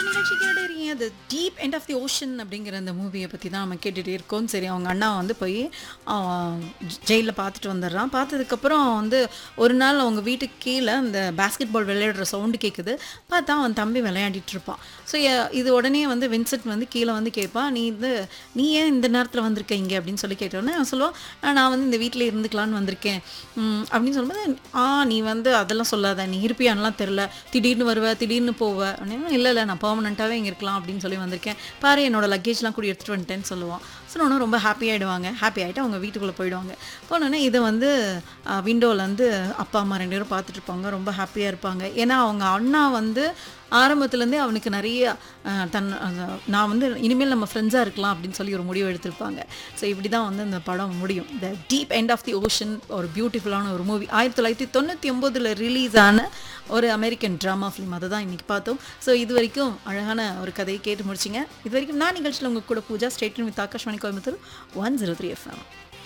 நிகழ்ச்சி கேட்டுறீங்க அது deep end of the ocean அப்படிங்கிற அந்த மூவியை பற்றி தான் நம்ம கேட்டுகிட்டே இருக்கோம் சரி அவங்க அண்ணா வந்து போய் ஜெயிலில் பார்த்துட்டு வந்துடுறான் பார்த்ததுக்கப்புறம் வந்து ஒரு நாள் அவங்க வீட்டுக்கு கீழே அந்த பாஸ்கெட் பால் விளையாடுற சவுண்டு கேட்குது பார்த்தா அவன் தம்பி விளையாடிட்டு இருப்பான் ஸோ இது உடனே வந்து வின்சென்ட் வந்து கீழே வந்து கேட்பான் நீ இது நீ ஏன் இந்த நேரத்தில் வந்திருக்க இங்கே அப்படின்னு சொல்லி கேட்டோன்னே அவன் சொல்லுவான் "ஆ, நான் வந்து இந்த வீட்டில் இருந்துக்கலான்னு வந்திருக்கேன் ம், அப்படின்னு சொல்லும்போது ஆ நீ வந்து அதெல்லாம் சொல்லாத நீ இருப்பியான்லாம் தெரில திடீர்னு வருவ திடீர்னு போவ அப்படின்னு இல்லை இல்லை நான் பர்மனெண்ட்டாகவே இங்கே இருக்கலாம் அப்படின்னு சொல்லி வந்திருக்கேன் பாரு என்னோட லக்கேஜ்லாம் கூட எடுத்துகிட்டு வந்துட்டேன்னு சொல்லுவான் சொன்னோன்னே ரொம்ப ஹாப்பி ஆகிடுவாங்க ஹாப்பி ஆகிட்டு அவங்க வீட்டுக்குள்ளே போயிடுவாங்க போனோடனே இதை வந்து விண்டோவில் வந்து அப்பா அம்மா ரெண்டு பேரும் பார்த்துட்டு இருப்பாங்க ரொம்ப ஹாப்பியாக இருப்பாங்க ஏன்னா அவங்க அண்ணா வந்து ஆரம்பத்துலேருந்தே அவனுக்கு நிறைய அஹ், தன் அந்த, நான் வந்து இனிமேல் நம்ம ஃப்ரெண்ட்ஸாக இருக்கலாம் அப்படின்னு சொல்லி ஒரு முடிவு எடுத்திருப்பாங்க ஸோ இப்படி தான் வந்து இந்த படம் முடியும் the deep end of the ocean ஒரு பியூட்டிஃபுல்லான ஒரு மூவி ஆயிரத்தி தொள்ளாயிரத்தி தொண்ணூற்றி ஒம்போதில் ரிலீஸ் ஆன ஒரு அமெரிக்கன் ட்ராமா ஃபிலிம் அதை தான் இன்றைக்கி பார்த்தோம் ஸோ இது வரைக்கும் அழகான ஒரு கதையை கேட்டு முடிச்சிங்க இது வரைக்கும் நான் நிகழ்ச்சியில் உங்கள் கூட Pooja statement with Akashvani Coimbatore one zero three FM